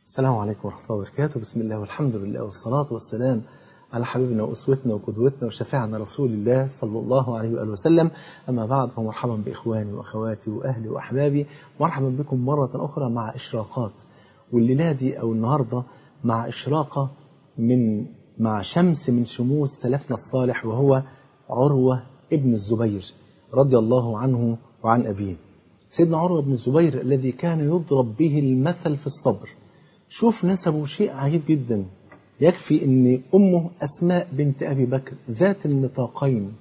السلام عليكم ورحمة الله وبركاته بسم الله والحمد لله والصلاة والسلام على حبيبنا وأسوتنا وقدوتنا وشفيعنا رسول الله صلى الله عليه وآله وسلم أما بعد فمرحبا بإخواني وأخواتي وأهلي وأحبابي مرحبا بكم مرة أخرى مع إشراقات والليلة دي أو النهاردة مع إشراقة من مع شمس من شموس سلفنا الصالح وهو عروة ابن الزبير رضي الله عنه وعن أبيه سيدنا عروة بن الزبير الذي كان يضرب به المثل في الصبر شوف نسبه شيء عجيب جدا يكفي ان امه اسماء بنت ابي بكر ذات النطاقين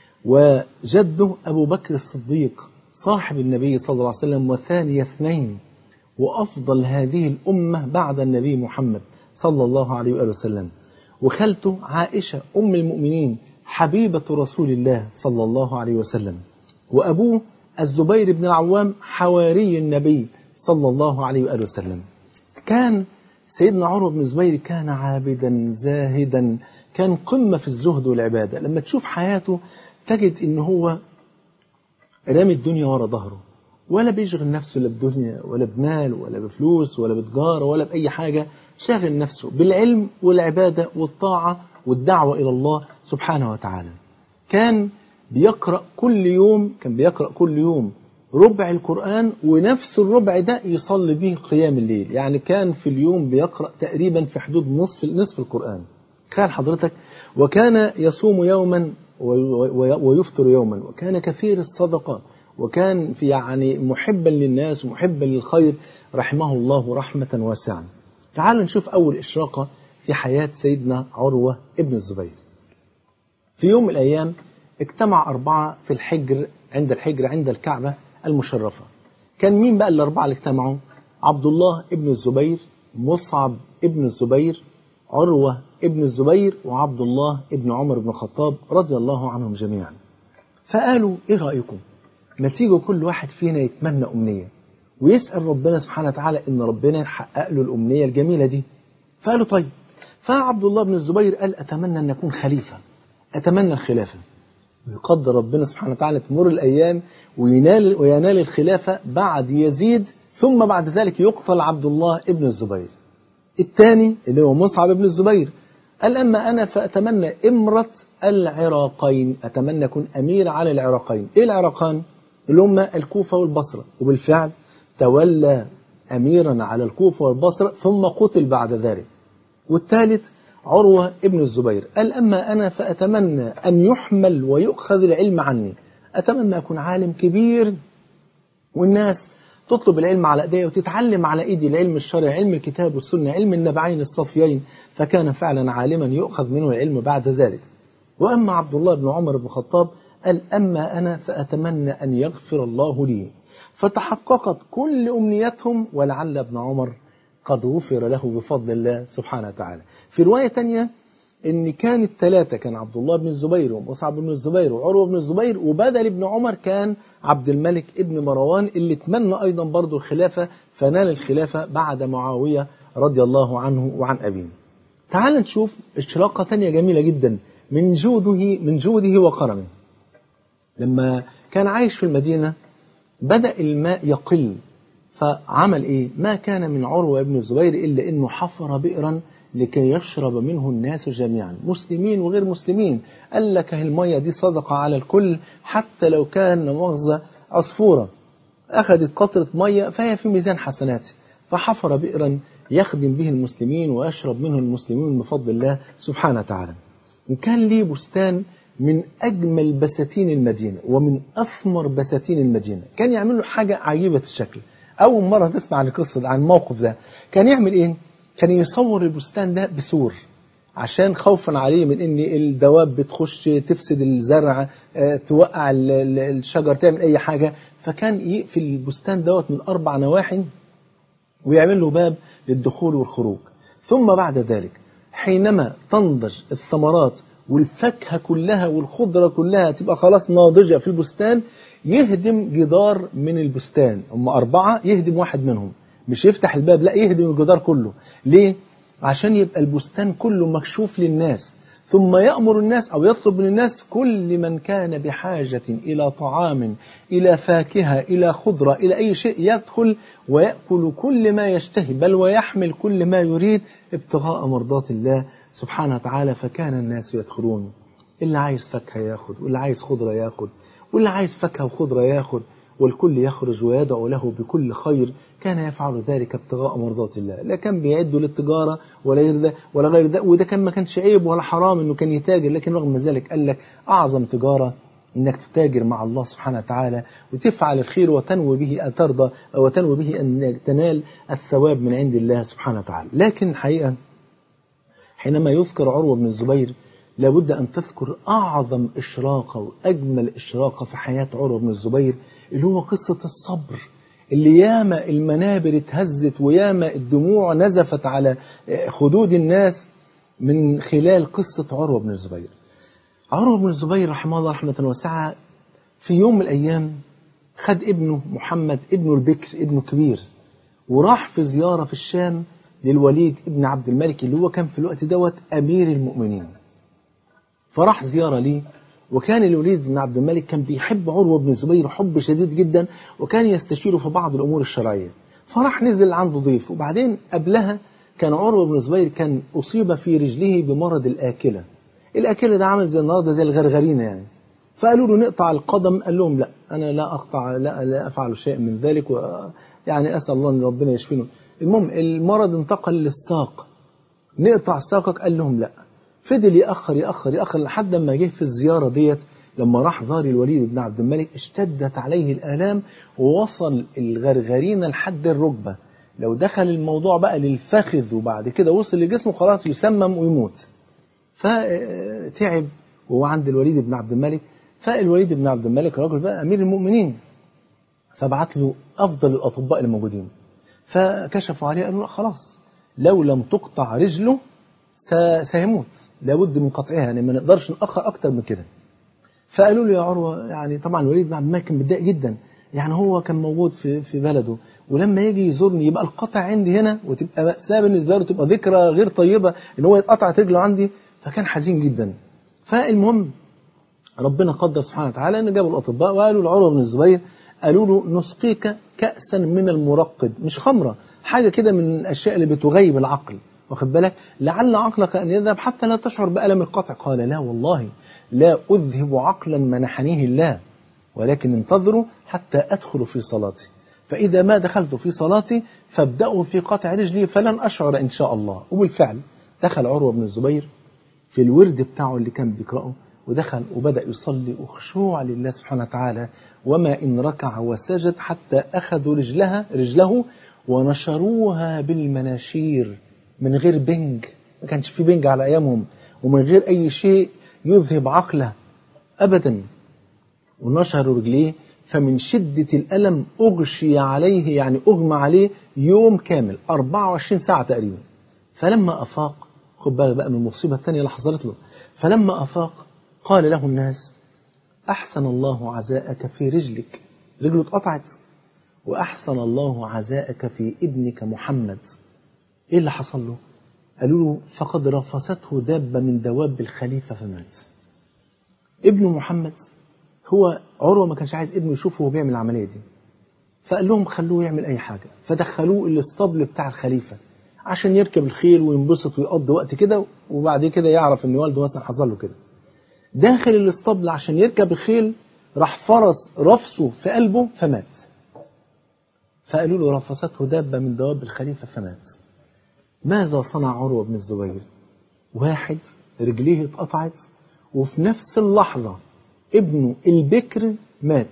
وجده ابو بكر الصديق صاحب النبي صلى الله عليه وسلم وثاني اثنين وافضل هذه الامه بعد النبي محمد صلى الله عليه واله وسلم وخالته عائشه ام المؤمنين حبيبه رسول الله صلى الله عليه وسلم وابوه الزبير بن العوام حواري النبي صلى الله عليه واله وسلم كان سيدنا عروة بن الزبير كان عابدا زاهدا كان قمة في الزهد والعبادة لما تشوف حياته تجد ان هو رامي الدنيا ورا ظهره ولا بيشغل نفسه لا بدنيا ولا بمال ولا بفلوس ولا بتجارة ولا بأي حاجة شاغل نفسه بالعلم والعبادة والطاعة والدعوة إلى الله سبحانه وتعالى كان بيقرأ كل يوم كان بيقرأ كل يوم ربع القرآن ونفس الربع ده يصلي به قيام الليل يعني كان في اليوم بيقرأ تقريبا في حدود نصف نصف القرآن تخيل حضرتك وكان يصوم يوما ويفطر يوما وكان كثير الصدقة وكان في يعني محبا للناس ومحبا للخير رحمه الله رحمة واسعة تعالوا نشوف أول إشراقة في حياة سيدنا عروة ابن الزبير في يوم من الأيام اجتمع أربعة في الحجر عند الحجر عند الكعبة المشرفة كان مين بقى الأربعة اللي اجتمعوا عبد الله ابن الزبير مصعب ابن الزبير عروة ابن الزبير وعبد الله ابن عمر بن الخطاب رضي الله عنهم جميعا فقالوا ايه رأيكم ما تيجوا كل واحد فينا يتمنى أمنية ويسأل ربنا سبحانه وتعالى إن ربنا يحقق له الأمنية الجميلة دي فقالوا طيب فعبد الله بن الزبير قال أتمنى أن أكون خليفة أتمنى الخلافة ويقدر ربنا سبحانه وتعالى تمر الأيام وينال, وينال الخلافة بعد يزيد ثم بعد ذلك يقتل عبد الله ابن الزبير الثاني اللي هو مصعب ابن الزبير قال أما أنا فأتمنى إمرة العراقين أتمنى أكون أمير على العراقين إيه العراقان؟ اللي هم الكوفة والبصرة وبالفعل تولى أميرا على الكوفة والبصرة ثم قتل بعد ذلك والثالث عروة ابن الزبير قال أما أنا فأتمنى أن يحمل ويؤخذ العلم عني أتمنى أكون عالم كبير والناس تطلب العلم على ايديه وتتعلم على ايدي العلم الشرعي علم الكتاب والسنة علم النبعين الصفيين فكان فعلا عالما يؤخذ منه العلم بعد ذلك وأما عبد الله بن عمر بن الخطاب قال أما أنا فأتمنى أن يغفر الله لي فتحققت كل أمنيتهم ولعل ابن عمر قد غفر له بفضل الله سبحانه وتعالى في رواية تانية ان كان الثلاثة كان عبد الله بن الزبير ومصعب بن الزبير وعروة بن الزبير وبدل ابن عمر كان عبد الملك ابن مروان اللي تمنى ايضا برضه الخلافة فنال الخلافة بعد معاوية رضي الله عنه وعن أبيه تعال نشوف اشراقة تانية جميلة جدا من جوده من جوده وكرمه لما كان عايش في المدينة بدأ الماء يقل فعمل ايه ما كان من عروة بن الزبير إلا انه حفر بئرا لكي يشرب منه الناس جميعا مسلمين وغير مسلمين قال لك المية دي صدقة على الكل حتى لو كان مؤاخذة عصفورة أخذت قطرة مية فهي في ميزان حسناته فحفر بئرا يخدم به المسلمين ويشرب منه المسلمين بفضل الله سبحانه وتعالى وكان ليه بستان من أجمل بساتين المدينة ومن أثمر بساتين المدينة كان يعمل له حاجة عجيبة الشكل أول مرة تسمع عن القصة عن الموقف ده كان يعمل إيه؟ كان يصور البستان ده بسور عشان خوفا عليه من ان الدواب بتخش تفسد الزرع توقع الشجر تعمل اي حاجة فكان يقفل البستان دوت من اربع نواحي ويعمل له باب للدخول والخروج ثم بعد ذلك حينما تنضج الثمرات والفاكهة كلها والخضرة كلها تبقى خلاص ناضجة في البستان يهدم جدار من البستان هم أربعة يهدم واحد منهم مش يفتح الباب لا يهدم الجدار كله ليه؟ عشان يبقى البستان كله مكشوف للناس ثم يأمر الناس أو يطلب من الناس كل من كان بحاجة إلى طعام إلى فاكهة إلى خضرة إلى أي شيء يدخل ويأكل كل ما يشتهي بل ويحمل كل ما يريد ابتغاء مرضات الله سبحانه وتعالى فكان الناس يدخلون اللي عايز فاكهة ياخد واللي عايز خضرة ياخد واللي عايز فاكهة وخضرة ياخد والكل يخرج ويدعو له بكل خير كان يفعل ذلك ابتغاء مرضات الله لا كان بيعده للتجارة ولا غير ده ولا غير ده وده كان ما كانش عيب ولا حرام انه كان يتاجر لكن رغم ذلك قال لك اعظم تجارة انك تتاجر مع الله سبحانه وتعالى وتفعل الخير وتنوي به ان ترضى وتنوي به ان تنال الثواب من عند الله سبحانه وتعالى لكن الحقيقة حينما يذكر عروة بن الزبير لابد أن تذكر أعظم إشراقة وأجمل إشراقة في حياة عروة بن الزبير اللي هو قصة الصبر اللي ياما المنابر اتهزت وياما الدموع نزفت على خدود الناس من خلال قصة عروة بن الزبير عروة بن الزبير رحمه الله رحمة واسعة في يوم من الأيام خد ابنه محمد ابنه البكر ابنه كبير وراح في زيارة في الشام للوليد ابن عبد الملك اللي هو كان في الوقت دوت أمير المؤمنين فراح زيارة ليه وكان الوليد بن عبد الملك كان بيحب عروة بن الزبير حب شديد جدا وكان يستشيره في بعض الأمور الشرعية فراح نزل عنده ضيف وبعدين قبلها كان عروة بن الزبير كان أصيب في رجله بمرض الآكلة الآكلة ده عامل زي النهارده زي الغرغرينة يعني فقالوا له نقطع القدم قال لهم لا أنا لا أقطع لا, لا أفعل شيء من ذلك و يعني أسأل الله أن ربنا يشفينه المهم المرض انتقل للساق نقطع ساقك قال لهم لا فضل يأخر يأخر يأخر لحد ما جه في الزيارة ديت لما راح زار الوليد بن عبد الملك اشتدت عليه الآلام ووصل الغرغرين لحد الركبة لو دخل الموضوع بقى للفخذ وبعد كده وصل لجسمه خلاص يسمم ويموت فتعب وهو عند الوليد بن عبد الملك فالوليد بن عبد الملك راجل بقى أمير المؤمنين فبعت له أفضل الأطباء الموجودين فكشفوا عليه قالوا لا خلاص لو لم تقطع رجله سيموت لابد من قطعها يعني ما نقدرش نأخر أكتر من كده فقالوا له يا عروة يعني طبعا الوليد بن عبد الملك كان متضايق جدا يعني هو كان موجود في في بلده ولما يجي يزورني يبقى القطع عندي هنا وتبقى مأساة بالنسبة له تبقى ذكرى غير طيبة ان هو يتقطع رجله عندي فكان حزين جدا فالمهم ربنا قدر سبحانه وتعالى ان جابوا الاطباء وقالوا لعروة بن الزبير قالوا له نسقيك كأسا من المرقد مش خمرة حاجة كده من الأشياء اللي بتغيب العقل واخد بالك لعل عقلك أن يذهب حتى لا تشعر بألم القطع قال لا والله لا أذهب عقلا منحنيه الله ولكن انتظروا حتى أدخل في صلاتي فإذا ما دخلت في صلاتي فابدأوا في قطع رجلي فلن أشعر إن شاء الله وبالفعل دخل عروة بن الزبير في الورد بتاعه اللي كان بيقرأه ودخل وبدأ يصلي وخشوع لله سبحانه وتعالى وما إن ركع وسجد حتى أخذوا رجلها رجله ونشروها بالمناشير من غير بنج ما كانش في بنج على أيامهم ومن غير أي شيء يذهب عقله أبدا ونشروا رجليه فمن شدة الألم أغشي عليه يعني أغمى عليه يوم كامل 24 ساعة تقريبا فلما أفاق خد بالك بقى من المصيبة الثانية اللي حصلت له فلما أفاق قال له الناس أحسن الله عزاءك في رجلك رجله اتقطعت وأحسن الله عزاءك في ابنك محمد إيه اللي حصل له قالوا له فقد رفسته دابة من دواب الخليفة فمات ابن محمد هو عروة ما كانش عايز ابنه يشوفه وهو بيعمل العملية دي فقال لهم خلوه يعمل أي حاجة فدخلوه الاسطبل بتاع الخليفة عشان يركب الخيل وينبسط ويقضي وقت كده وبعد كده يعرف ان والده مثلا حصل له كده داخل الاسطبل عشان يركب الخيل راح فرس رفسه في قلبه فمات فقالوا له رفسته دابة من دواب الخليفة فمات ماذا صنع عروة بن الزبير واحد رجليه اتقطعت وفي نفس اللحظة ابنه البكر مات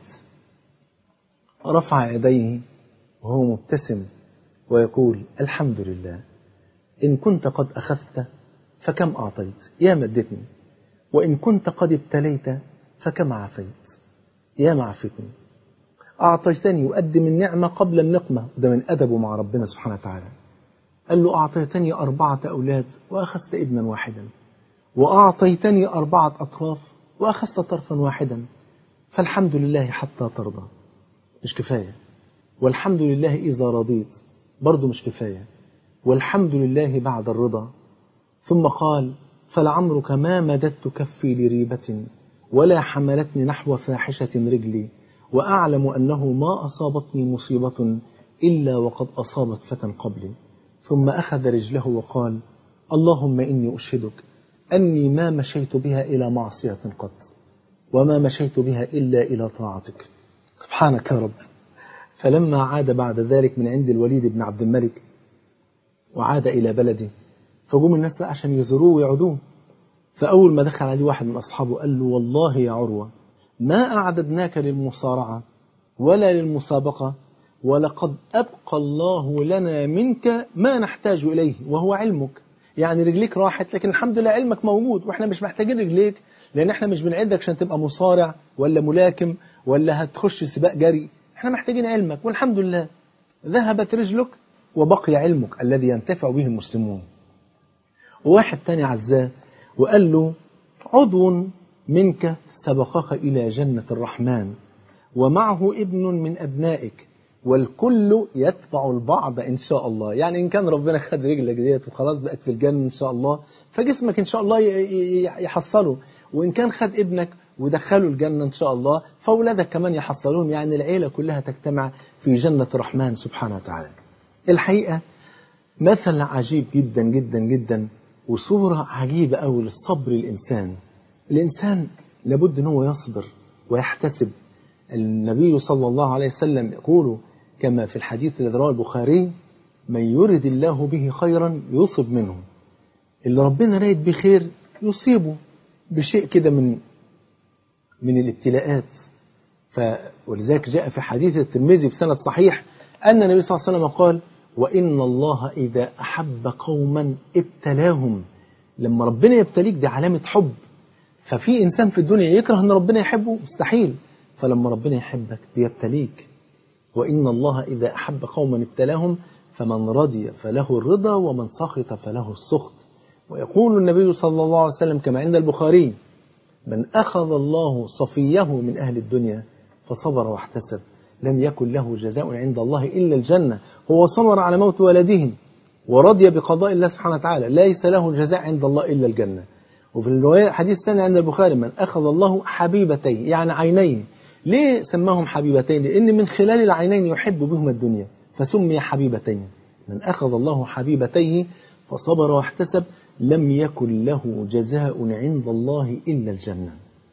رفع يديه وهو مبتسم ويقول الحمد لله إن كنت قد أخذت فكم أعطيت يا مدتني وإن كنت قد ابتليت فكم عافيت يا معفتني أعطيتني وأقدم النعمة قبل النقمة وده من أدبه مع ربنا سبحانه وتعالى قال له أعطيتني أربعة أولاد وأخذت ابنا واحدا وأعطيتني أربعة أطراف وأخذت طرفا واحدا فالحمد لله حتى ترضى مش كفاية والحمد لله إذا رضيت برضه مش كفاية والحمد لله بعد الرضا ثم قال فلعمرك ما مددت كفي لريبة ولا حملتني نحو فاحشة رجلي وأعلم أنه ما أصابتني مصيبة إلا وقد أصابت فتى قبلي ثم أخذ رجله وقال اللهم إني أشهدك أني ما مشيت بها إلى معصية قط وما مشيت بها إلا إلى طاعتك سبحانك يا رب فلما عاد بعد ذلك من عند الوليد بن عبد الملك وعاد إلى بلده فجم الناس بقى عشان يزوروه ويعودوه فأول ما دخل عليه واحد من أصحابه قال له والله يا عروة ما أعددناك للمصارعة ولا للمسابقة ولقد أبقى الله لنا منك ما نحتاج إليه وهو علمك يعني رجليك راحت لكن الحمد لله علمك موجود وإحنا مش محتاجين رجليك لأن إحنا مش بنعدك عشان تبقى مصارع ولا ملاكم ولا هتخش سباق جري إحنا محتاجين علمك والحمد لله ذهبت رجلك وبقي علمك الذي ينتفع به المسلمون وواحد تاني عزاه وقال له عضو منك سبقك إلى جنة الرحمن ومعه ابن من أبنائك والكل يتبع البعض إن شاء الله يعني إن كان ربنا خد رجلك ديت وخلاص بقت في الجنة إن شاء الله فجسمك إن شاء الله يحصله وإن كان خد ابنك ودخلوا الجنة إن شاء الله فأولادك كمان يحصلون يعني العيلة كلها تجتمع في جنة الرحمن سبحانه وتعالى الحقيقة مثل عجيب جدا جدا جدا وصورة عجيبة أوي للصبر الإنسان الإنسان لابد أنه يصبر ويحتسب النبي صلى الله عليه وسلم يقول كما في الحديث الذي رواه البخاري من يرد الله به خيرا يصب منه اللي ربنا رايد بخير يصيبه بشيء كده من من الابتلاءات ف ولذلك جاء في حديث الترمذي بسند صحيح أن النبي صلى الله عليه وسلم قال وإن الله إذا أحب قوما ابتلاهم لما ربنا يبتليك دي علامة حب ففي إنسان في الدنيا يكره أن ربنا يحبه مستحيل فلما ربنا يحبك بيبتليك وإن الله إذا أحب قوما ابتلاهم فمن رضي فله الرضا ومن سخط فله السخط ويقول النبي صلى الله عليه وسلم كما عند البخاري من أخذ الله صفيه من أهل الدنيا فصبر واحتسب لم يكن له جزاء عند الله إلا الجنة هو صبر على موت ولده ورضي بقضاء الله سبحانه وتعالى ليس له جزاء عند الله إلا الجنة وفي الرواية حديث ثاني عند البخاري من أخذ الله حبيبتين يعني عينيه ليه سماهم حبيبتين لأن من خلال العينين يحب بهما الدنيا فسمي حبيبتين من أخذ الله حبيبتيه فصبر واحتسب لم يكن له جزاء عند الله إلا الجنة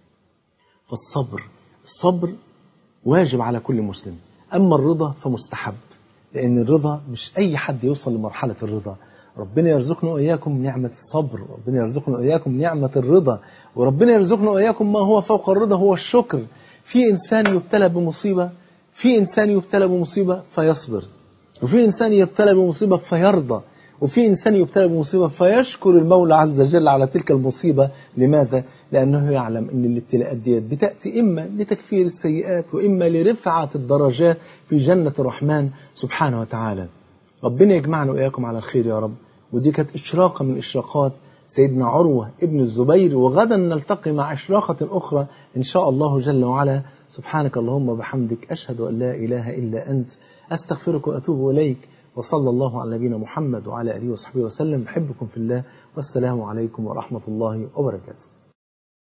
فالصبر الصبر واجب على كل مسلم أما الرضا فمستحب لأن الرضا مش أي حد يوصل لمرحلة الرضا ربنا يرزقنا وإياكم نعمة الصبر ربنا يرزقنا وإياكم نعمة الرضا وربنا يرزقنا وإياكم ما هو فوق الرضا هو الشكر في إنسان يبتلى بمصيبة في إنسان يبتلى بمصيبة فيصبر وفي إنسان يبتلى بمصيبة فيرضى وفي إنسان يبتلى بمصيبة فيشكر المولى عز وجل على تلك المصيبة لماذا؟ لأنه يعلم أن الابتلاءات ديت بتأتي إما لتكفير السيئات وإما لرفعة الدرجات في جنة الرحمن سبحانه وتعالى ربنا يجمعنا وإياكم على الخير يا رب ودي كانت إشراقة من إشراقات سيدنا عروة ابن الزبير وغدا نلتقي مع إشراقة أخرى إن شاء الله جل وعلا سبحانك اللهم وبحمدك أشهد أن لا إله إلا أنت أستغفرك وأتوب إليك وصلى الله على نبينا محمد وعلى آله وصحبه وسلم أحبكم في الله والسلام عليكم ورحمة الله وبركاته